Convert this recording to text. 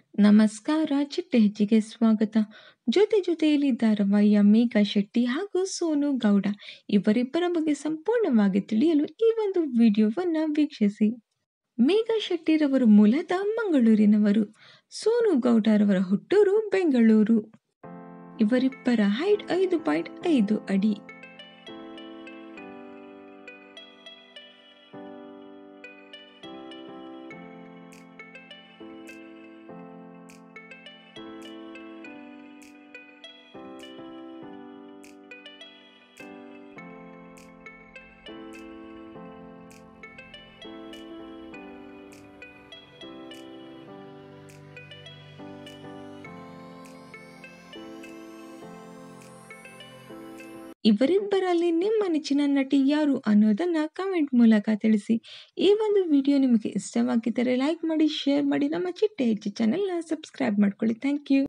ನಮಸ್ಕಾರ ಚಿಟ್ಟೆ ಹೆಜ್ಜೆಗೆ ಸ್ವಾಗತ ಜೊತೆ ಜೊತೆಯಲ್ಲಿ ಧಾರಾವಾಹಿಯ ಮೇಘಾ ಶೆಟ್ಟಿ ಹಾಗೂ ಸೋನು ಗೌಡ ಇವರಿಬ್ಬರ ಬಗ್ಗೆ ಸಂಪೂರ್ಣವಾಗಿ ತಿಳಿಯಲು ಈ ಒಂದು ವಿಡಿಯೋವನ್ನು ವೀಕ್ಷಿಸಿ ಮೇಘಾ ಶೆಟ್ಟಿರವರು ಮೂಲತಃ ಮಂಗಳೂರಿನವರು ಸೋನು ಗೌಡರವರ ಹುಟ್ಟೂರು ಬೆಂಗಳೂರು ಇವರಿಬ್ಬರ ಹೈಟ್ ಐದು ಪಾಯಿಂಟ್ ಐದು ಅಡಿ ಇವರಿಬ್ಬರಲ್ಲಿ ನಿಮ್ಮ ನೆಚ್ಚಿನ ನಟಿ ಯಾರು ಅನ್ನೋದನ್ನ ಕಮೆಂಟ್ ಮೂಲಕ ತಿಳಿಸಿ ಈ ಒಂದು ವಿಡಿಯೋ ನಿಮಗೆ ಇಷ್ಟವಾಗಿದ್ದರೆ ಲೈಕ್ ಮಾಡಿ ಶೇರ್ ಮಾಡಿ ನಮ್ಮ ಚಿಟ್ಟೆ ಹೆಚ್ಚು ಚಾನೆಲ್ನ ಸಬ್ಸ್ಕ್ರೈಬ್ ಮಾಡ್ಕೊಳ್ಳಿ ಥ್ಯಾಂಕ್ ಯು